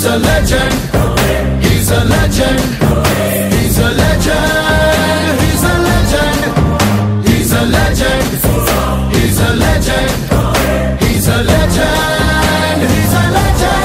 He's a legend. He's a legend. He's a legend. He's a legend. He's a legend. He's a legend. He's a legend. He's a legend.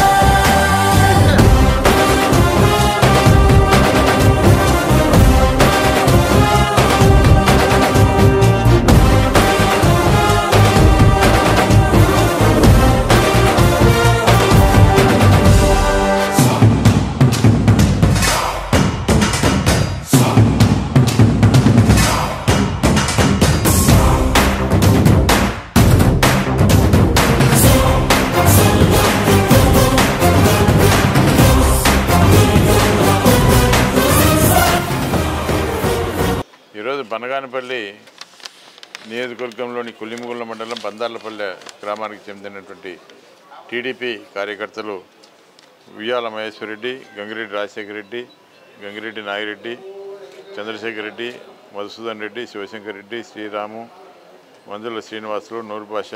ఈరోజు బనగానపల్లి నియోజకవర్గంలోని కుల్లిముగుళ్ళ మండలం బందార్లపల్లె గ్రామానికి చెందినటువంటి TDP కార్యకర్తలు ఉయ్యాల మహేశ్వరరెడ్డి గంగిరెడ్డి రాజశేఖర రెడ్డి గంగిరెడ్డి నాగిరెడ్డి చంద్రశేఖర్ రెడ్డి మధుసూదన్ రెడ్డి శివశంకర్ రెడ్డి శ్రీరాము మంజుల శ్రీనివాసులు నూరు భాష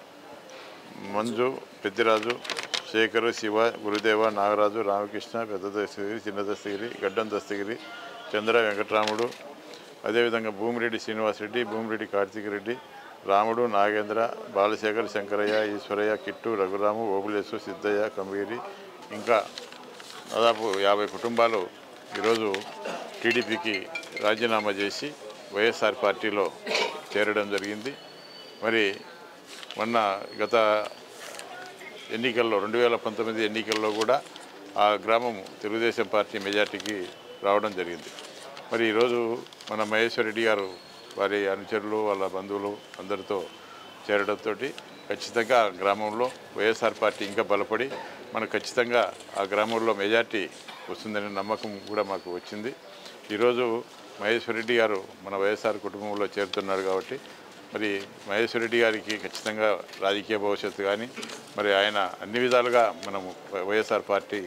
మంజు పెద్దిరాజు శేఖరు శివ గురుదేవ నాగరాజు రామకృష్ణ పెద్ద దస్తగిరి చిన్న దస్తగిరి గడ్డం దస్తగిరి చంద్ర వెంకటరాముడు అదేవిధంగా భూమిరెడ్డి శ్రీనివాసరెడ్డి భూమిరెడ్డి కార్తీక్ రెడ్డి రాముడు నాగేంద్ర బాలశేఖర్ శంకరయ్య ఈశ్వరయ్య కిట్టు రఘురాము ఓబులేసు సిద్ధయ్య కంబగిరి ఇంకా దాదాపు యాభై కుటుంబాలు ఈరోజు టీడీపీకి రాజీనామా చేసి వైఎస్ఆర్ పార్టీలో చేరడం జరిగింది మరి మొన్న గత ఎన్నికల్లో రెండు వేల పంతొమ్మిది ఎన్నికల్లో కూడా ఆ గ్రామం తెలుగుదేశం పార్టీ మెజార్టీకి రావడం జరిగింది మరి ఈరోజు మన మహేశ్వర్ రెడ్డి గారు వారి అనుచరులు వాళ్ళ బంధువులు అందరితో చేరడంతో ఖచ్చితంగా ఆ గ్రామంలో వైఎస్ఆర్ పార్టీ ఇంకా బలపడి మనకు ఖచ్చితంగా ఆ గ్రామంలో మెజార్టీ వస్తుందనే నమ్మకం కూడా మాకు వచ్చింది ఈరోజు మహేశ్వర్ రెడ్డి గారు మన వైఎస్ఆర్ కుటుంబంలో చేరుతున్నారు కాబట్టి మరి మహేశ్వర్ రెడ్డి గారికి ఖచ్చితంగా రాజకీయ భవిష్యత్తు కానీ మరి ఆయన అన్ని విధాలుగా మనము వైఎస్ఆర్ పార్టీ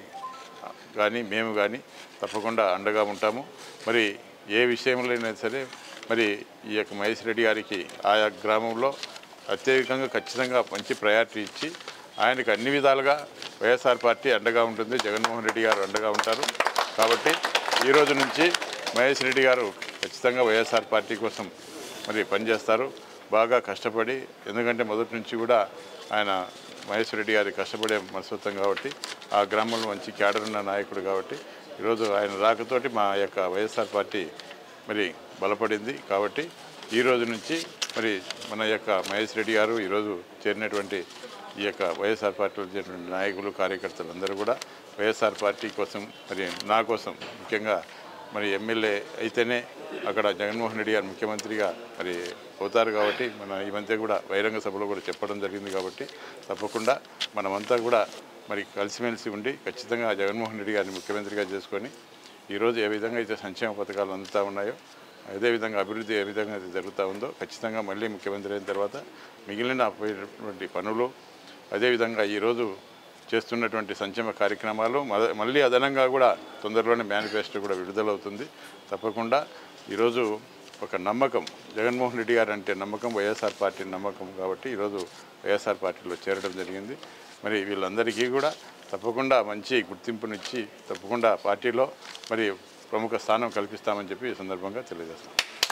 కానీ మేము కానీ తప్పకుండా అండగా ఉంటాము మరి ఏ విషయంలో అయినా సరే మరి ఈ యొక్క మహేష్ రెడ్డి గారికి ఆయా గ్రామంలో అత్యధికంగా ఖచ్చితంగా మంచి ప్రయారిటీ ఇచ్చి ఆయనకు అన్ని విధాలుగా వైఎస్ఆర్ పార్టీ అండగా ఉంటుంది జగన్మోహన్ రెడ్డి గారు అండగా ఉంటారు కాబట్టి ఈ రోజు నుంచి మహేష్ రెడ్డి గారు ఖచ్చితంగా వైఎస్ఆర్ పార్టీ కోసం మరి పనిచేస్తారు బాగా కష్టపడి ఎందుకంటే మొదటి నుంచి కూడా ఆయన మహేష్ రెడ్డి గారి కష్టపడే మనస్తత్వం కాబట్టి ఆ గ్రామంలో మంచి క్యాడర్ ఉన్న నాయకుడు కాబట్టి ఈరోజు ఆయన రాకతోటి మా యొక్క వైఎస్ఆర్ పార్టీ మరి బలపడింది కాబట్టి ఈ రోజు నుంచి మరి మన యొక్క మహేష్ రెడ్డి గారు ఈరోజు చేరినటువంటి ఈ యొక్క వైఎస్ఆర్ పార్టీలో చేరినటువంటి నాయకులు కార్యకర్తలు అందరూ కూడా వైఎస్ఆర్ పార్టీ కోసం మరి నా కోసం ముఖ్యంగా మరి ఎమ్మెల్యే అయితేనే అక్కడ జగన్మోహన్ రెడ్డి గారు ముఖ్యమంత్రిగా మరి అవుతారు కాబట్టి మన ఈ మధ్య కూడా బహిరంగ సభలో కూడా చెప్పడం జరిగింది కాబట్టి తప్పకుండా మనమంతా కూడా మరి కలిసిమెలిసి ఉండి ఖచ్చితంగా జగన్మోహన్ రెడ్డి గారిని ముఖ్యమంత్రిగా చేసుకొని ఈరోజు ఏ విధంగా అయితే సంక్షేమ పథకాలు అందుతూ ఉన్నాయో అదేవిధంగా అభివృద్ధి ఏ విధంగా అయితే జరుగుతూ ఉందో ఖచ్చితంగా మళ్ళీ ముఖ్యమంత్రి అయిన తర్వాత మిగిలిన పోయినటువంటి పనులు అదేవిధంగా ఈరోజు చేస్తున్నటువంటి సంక్షేమ కార్యక్రమాలు మద- మళ్ళీ అదనంగా కూడా తొందరలోనే మేనిఫెస్టో కూడా విడుదలవుతుంది తప్పకుండా ఈరోజు ఒక నమ్మకం జగన్మోహన్ రెడ్డి గారు అంటే నమ్మకం వైఎస్ఆర్ పార్టీ నమ్మకం కాబట్టి ఈరోజు వైఎస్ఆర్ పార్టీలో చేరడం జరిగింది మరి వీళ్ళందరికీ కూడా తప్పకుండా మంచి గుర్తింపునిచ్చి తప్పకుండా పార్టీలో మరి ప్రముఖ స్థానం కల్పిస్తామని చెప్పి ఈ సందర్భంగా తెలియజేస్తాం